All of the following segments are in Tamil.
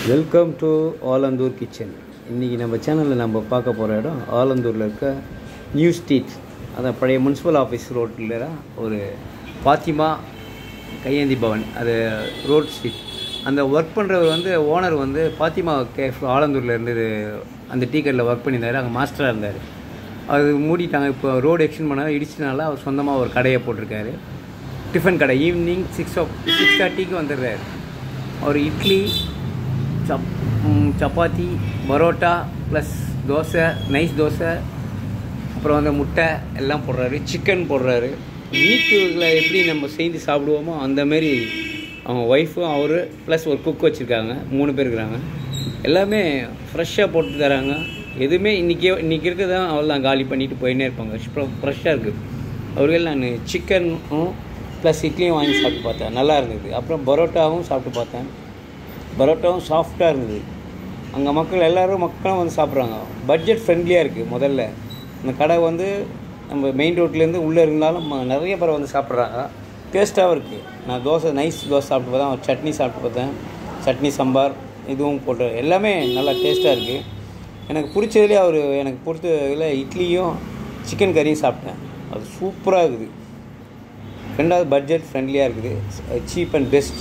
வெல்கம் டு ஆலந்தூர் கிச்சன் இன்றைக்கி நம்ம சேனலில் நம்ம பார்க்க போகிற இடம் ஆலந்தூரில் இருக்க நியூ ஸ்ட்ரீட் அதான் பழைய முனிசிபல் ஆஃபீஸ் ரோட்டில் ஒரு பாத்திமா கையேந்தி பவன் அது ரோட் ஸ்ட்ரீட் அந்த ஒர்க் பண்ணுறவர் வந்து ஓனர் வந்து பாத்திமா கேஃப் ஆலந்தூரில் இருந்து அந்த டீ கடையில் ஒர்க் பண்ணியிருந்தார் அங்கே மாஸ்டராக இருந்தார் அது மூடிட்டாங்க இப்போ ரோடு எக்ஸ்டெண்ட் பண்ணால் இடிச்சனால அவர் சொந்தமாக ஒரு கடையை போட்டிருக்காரு டிஃபன் கடை ஈவினிங் சிக்ஸ் ஓ சிக்ஸ் தேர்ட்டிக்கு வந்துடுறாரு அவர் இட்லி சப் ம், சப்பாத்தி பரோட்டா ப்ளஸ் தோசை நைஸ் தோசை அப்புறம் வந்து முட்டை எல்லாம் போடுறாரு சிக்கன் போடுறாரு வீட்டில் எப்படி நம்ம செய்து சாப்பிடுவோமோ அந்த மாதிரி அவங்க ஒய்ஃபும் அவர் ப்ளஸ் ஒரு குக் வச்சுருக்காங்க மூணு பேர் இருக்கிறாங்க எல்லாமே ஃப்ரெஷ்ஷாக போட்டு தராங்க எதுவுமே இன்றைக்கே இன்றைக்கி இருக்கிறதான் அவெல்லாம் காலி பண்ணிட்டு போயின்னே இருப்பாங்க ஃப்ரெஷ்ஷாக இருக்குது அவர்கள் நான் சிக்கனும் ப்ளஸ் இட்லியும் வாங்கி சாப்பிட்டு பார்த்தேன் நல்லா இருந்தது அப்புறம் பரோட்டாவும் சாப்பிட்டு பார்த்தேன் பரோட்டாவும் சாஃப்டாக இருந்தது அங்கே மக்கள் எல்லோரும் மக்களும் வந்து சாப்பிட்றாங்க பட்ஜெட் ஃப்ரெண்ட்லியாக இருக்குது முதல்ல இந்த கடை வந்து நம்ம மெயின் ரோட்லேருந்து உள்ளே இருந்தாலும் ம- நிறைய பேர் வந்து சாப்பிட்றாங்க டேஸ்ட்டாகவும் இருக்குது நான் தோசை நைஸ் தோசை சாப்பிட்டு பார்த்தேன் சட்னி சாப்பிட்டு பார்த்தேன் சட்னி சாம்பார் இதுவும் போட்டு எல்லாமே நல்லா டேஸ்ட்டாக இருக்குது எனக்கு பிடிச்சதுலேயே அவர் எனக்கு பிடிச்சதுல இட்லியும் சிக்கன் கறியும் சாப்பிட்டேன் அது சூப்பராக இருக்குது ரெண்டாவது பட்ஜெட் ஃப்ரெண்ட்லியாக இருக்குது சீப் அண்ட் பெஸ்ட்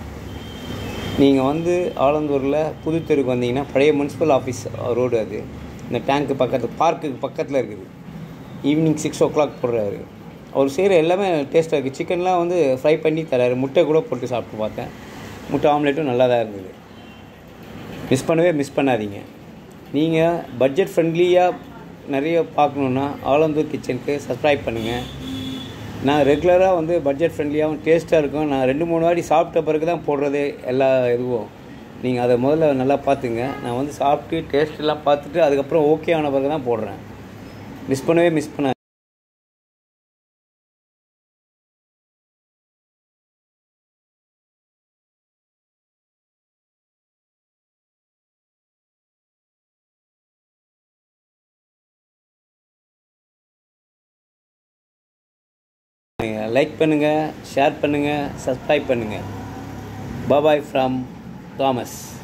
நீங்கள் வந்து ஆலந்தூரில் புது தெருக்கு வந்தீங்கன்னா பழைய முனிசிபல் ஆஃபீஸ் ரோடு அது இந்த டேங்க்கு பக்கத்து பார்க்குக்கு பக்கத்தில் இருக்குது ஈவினிங் சிக்ஸ் ஓ கிளாக் போடுறாரு அவர் செய்கிற எல்லாமே டேஸ்ட்டாக இருக்குது சிக்கன்லாம் வந்து ஃப்ரை பண்ணி தராரு முட்டை கூட போட்டு சாப்பிட்டு பார்த்தேன் முட்டை ஆம்லேட்டும் நல்லா தான் இருந்தது மிஸ் பண்ணவே மிஸ் பண்ணாதீங்க நீங்கள் பட்ஜெட் ஃப்ரெண்ட்லியாக நிறைய பார்க்கணுன்னா ஆலந்தூர் கிச்சனுக்கு சப்ஸ்கிரைப் பண்ணுங்கள் நான் ரெகுலராக வந்து பட்ஜெட் ஃப்ரெண்ட்லியாகவும் டேஸ்ட்டாக இருக்கும் நான் ரெண்டு மூணு வாட்டி சாப்பிட்ட பிறகு தான் போடுறதே எல்லா இதுவும் நீங்கள் அதை முதல்ல நல்லா பார்த்துங்க நான் வந்து சாப்பிட்டு டேஸ்ட் எல்லாம் பார்த்துட்டு அதுக்கப்புறம் ஓகே ஆன பிறகு தான் போடுறேன் மிஸ் பண்ணவே மிஸ் பண்ண லைக் பண்ணுங்கள் ஷேர் பண்ணுங்கள் சப்ஸ்கிரைப் பண்ணுங்கள் பாபாய் ஃப்ரம் தாமஸ்